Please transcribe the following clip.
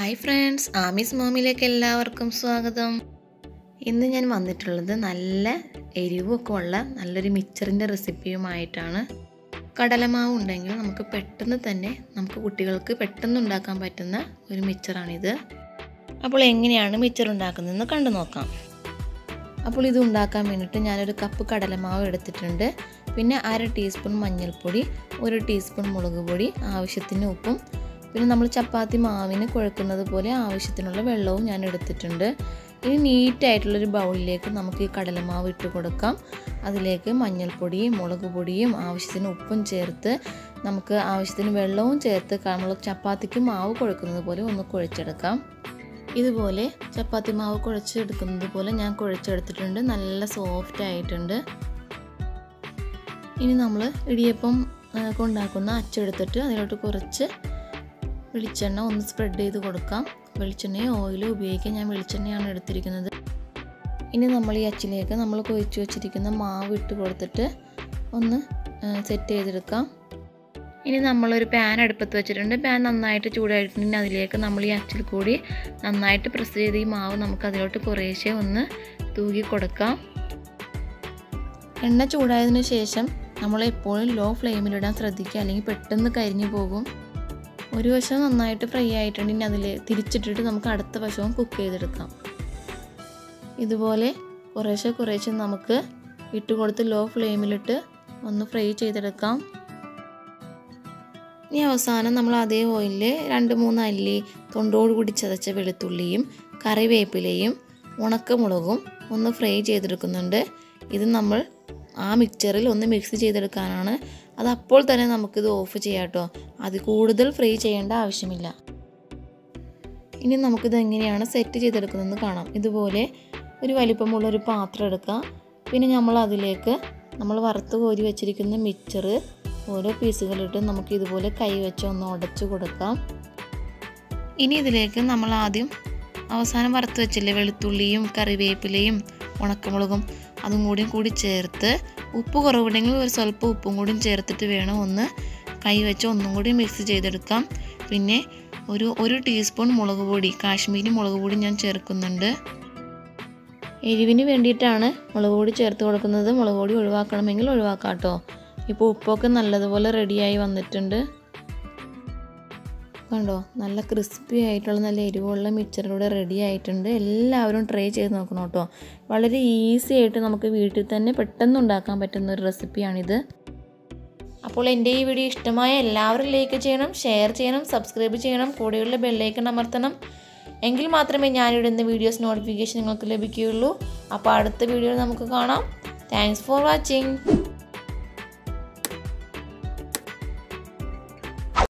hi friends Ami's മോമിലേക്ക് എല്ലാവർക്കും സ്വാഗതം ഇന്ന് ഞാൻ വന്നിട്ടുള്ളത് നല്ല എരിവൊക്കെ ഉള്ള നല്ലൊരു മിച്ചറിൻ്റെ റെസിപ്പിയുമായിട്ടാണ് കടലമാവ് ഉണ്ടെങ്കിൽ നമുക്ക് പെട്ടെന്ന് തന്നെ നമുക്ക് കുട്ടികൾക്ക് പെട്ടെന്ന് ഉണ്ടാക്കാൻ പറ്റുന്ന ഒരു മിച്ചറാണിത് അപ്പോൾ എങ്ങനെയാണ് മിച്ചർ ഉണ്ടാക്കുന്നതെന്ന് കണ്ടു നോക്കാം അപ്പോൾ ഇത് ഉണ്ടാക്കാൻ വേണ്ടിയിട്ട് ഞാനൊരു കപ്പ് കടലമാവ് എടുത്തിട്ടുണ്ട് പിന്നെ അര ടീസ്പൂൺ മഞ്ഞൾപ്പൊടി ഒരു ടീസ്പൂൺ മുളക് പൊടി ആവശ്യത്തിന് ഉപ്പും പിന്നെ നമ്മൾ ചപ്പാത്തി മാവിന് കുഴക്കുന്നത് പോലെ ആവശ്യത്തിനുള്ള വെള്ളവും ഞാൻ എടുത്തിട്ടുണ്ട് ഇനി നീറ്റായിട്ടുള്ളൊരു ബൗളിലേക്ക് നമുക്ക് ഈ കടലമാവ് ഇട്ട് കൊടുക്കാം അതിലേക്ക് മഞ്ഞൾപ്പൊടിയും മുളക് പൊടിയും ആവശ്യത്തിന് ഉപ്പും ചേർത്ത് നമുക്ക് ആവശ്യത്തിന് വെള്ളവും ചേർത്ത് നമ്മൾ ചപ്പാത്തിക്ക് മാവ് കുഴക്കുന്നത് പോലെ ഒന്ന് കുഴച്ചെടുക്കാം ഇതുപോലെ ചപ്പാത്തി മാവ് കുഴച്ചെടുക്കുന്നത് പോലെ ഞാൻ കുഴച്ചെടുത്തിട്ടുണ്ട് നല്ല സോഫ്റ്റ് ആയിട്ടുണ്ട് ഇനി നമ്മൾ ഇടിയപ്പം കൊണ്ടാക്കുന്ന അച്ചെടുത്തിട്ട് അതിലോട്ട് കുറച്ച് വെളിച്ചെണ്ണ ഒന്ന് സ്പ്രെഡ് ചെയ്ത് കൊടുക്കാം വെളിച്ചെണ്ണയോ ഓയിലോ ഉപയോഗിക്കാൻ ഞാൻ വെളിച്ചെണ്ണയാണ് എടുത്തിരിക്കുന്നത് ഇനി നമ്മൾ ഈ അച്ചിലേക്ക് നമ്മൾ കൊഴിച്ച് വെച്ചിരിക്കുന്ന മാവ് ഇട്ട് കൊടുത്തിട്ട് ഒന്ന് സെറ്റ് ചെയ്തെടുക്കാം ഇനി നമ്മളൊരു പാൻ അടുപ്പത്ത് വെച്ചിട്ടുണ്ട് പാൻ നന്നായിട്ട് ചൂടായിട്ടുണ്ടെങ്കിൽ അതിലേക്ക് നമ്മൾ ഈ അച്ചിൽ കൂടി നന്നായിട്ട് പ്രസ് ചെയ്ത് ഈ മാവ് നമുക്ക് അതിലോട്ട് കുറേശ്ശെ ഒന്ന് തൂക്കി കൊടുക്കാം എണ്ണ ചൂടായതിനു ശേഷം നമ്മൾ എപ്പോഴും ലോ ഫ്ലെയിമിലിടാൻ ശ്രദ്ധിക്കുക അല്ലെങ്കിൽ പെട്ടെന്ന് കരിഞ്ഞു പോകും ഒരു വശം നന്നായിട്ട് ഫ്രൈ ആയിട്ടുണ്ടെങ്കിൽ അതിൽ തിരിച്ചിട്ടിട്ട് നമുക്ക് അടുത്ത വശവും കുക്ക് ചെയ്തെടുക്കാം ഇതുപോലെ കുറേശ്ശെ കുറേശ്ശെ നമുക്ക് ഇട്ട് കൊടുത്ത് ലോ ഫ്ലെയിമിലിട്ട് ഒന്ന് ഫ്രൈ ചെയ്തെടുക്കാം ഇനി അവസാനം നമ്മൾ അതേ ഓയിലിൽ രണ്ട് മൂന്ന് അല്ലി തൊണ്ടോട് കൂടി ചതച്ച വെളുത്തുള്ളിയും കറിവേപ്പിലയും ഉണക്കമുളകും ഒന്ന് ഫ്രൈ ചെയ്തെടുക്കുന്നുണ്ട് ഇത് നമ്മൾ ആ മിക്സറിൽ ഒന്ന് മിക്സ് ചെയ്തെടുക്കാനാണ് അത് അപ്പോൾ തന്നെ നമുക്കിത് ഓഫ് ചെയ്യാം കേട്ടോ അത് കൂടുതൽ ഫ്രൈ ചെയ്യേണ്ട ആവശ്യമില്ല ഇനി നമുക്കിത് എങ്ങനെയാണ് സെറ്റ് ചെയ്തെടുക്കുന്നതെന്ന് കാണാം ഇതുപോലെ ഒരു വലിപ്പമുള്ള ഒരു പാത്രം എടുക്കുക പിന്നെ നമ്മൾ അതിലേക്ക് നമ്മൾ വറുത്ത് കോരി വെച്ചിരിക്കുന്ന മിക്സർ ഓരോ പീസുകളിട്ട് നമുക്ക് ഇതുപോലെ കൈ വെച്ച് ഒന്ന് ഉടച്ചു കൊടുക്കാം ഇനി ഇതിലേക്ക് നമ്മൾ ആദ്യം അവസാനം വറുത്ത് വെച്ചില്ലേ വെളുത്തുള്ളിയും കറിവേപ്പിലയും ഉണക്കമുളകും അതും കൂടിയും കൂടി ചേർത്ത് ഉപ്പ് കുറവുണ്ടെങ്കിൽ ഒരു സ്വല്പം ഉപ്പും കൂടിയും ചേർത്തിട്ട് വേണം ഒന്ന് കൈ വെച്ച് ഒന്നും കൂടി മിക്സ് ചെയ്തെടുക്കാം പിന്നെ ഒരു ഒരു ടീസ്പൂൺ മുളക് പൊടി കാശ്മീരി മുളക് പൊടി ഞാൻ ചേർക്കുന്നുണ്ട് എരിവിന് വേണ്ടിയിട്ടാണ് മുളക് പൊടി ചേർത്ത് കൊടുക്കുന്നത് മുളക് പൊടി ഒഴിവാക്കണമെങ്കിൽ ഒഴിവാക്കാം കേട്ടോ ഇപ്പോൾ ഉപ്പൊക്കെ നല്ലതുപോലെ റെഡിയായി വന്നിട്ടുണ്ട് കണ്ടോ നല്ല ക്രിസ്പി ആയിട്ടുള്ള നല്ല എരിവുള്ള മിക്സറിലൂടെ റെഡി ആയിട്ടുണ്ട് എല്ലാവരും ട്രൈ ചെയ്ത് നോക്കണം കേട്ടോ വളരെ ഈസി ആയിട്ട് നമുക്ക് വീട്ടിൽ തന്നെ പെട്ടെന്ന് ഉണ്ടാക്കാൻ പറ്റുന്ന ഒരു റെസിപ്പിയാണിത് അപ്പോൾ എൻ്റെ ഈ വീഡിയോ ഇഷ്ടമായ എല്ലാവരും ലൈക്ക് ചെയ്യണം ഷെയർ ചെയ്യണം സബ്സ്ക്രൈബ് ചെയ്യണം കൂടെയുള്ള ബെല്ലൈക്കൺ അമർത്തണം എങ്കിൽ മാത്രമേ ഞാനിടുന്ന വീഡിയോസ് നോട്ടിഫിക്കേഷൻ നിങ്ങൾക്ക് ലഭിക്കുകയുള്ളൂ അപ്പോൾ അടുത്ത വീഡിയോയിൽ നമുക്ക് കാണാം താങ്ക്സ് ഫോർ വാച്ചിങ്